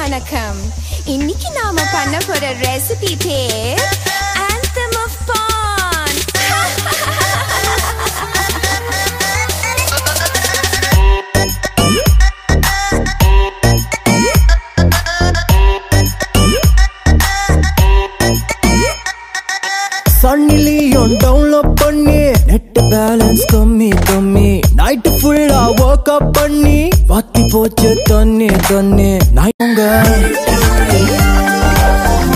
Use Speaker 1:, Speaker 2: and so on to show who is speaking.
Speaker 1: வணக்கம் இன்னைக்கு நாம பண்ண போற ரெசிபி பேர் anthem of பான்
Speaker 2: சன்னிலியும் டவுன்லோட் பண்ணி நெட் பேலன்ஸ் கம்மி கம்மி நைட்டு ஃபுல்லா ஒர்க் அப் பண்ணி வாத்தி போச்சு தண்ணி தண்ணி நைட்டுங்க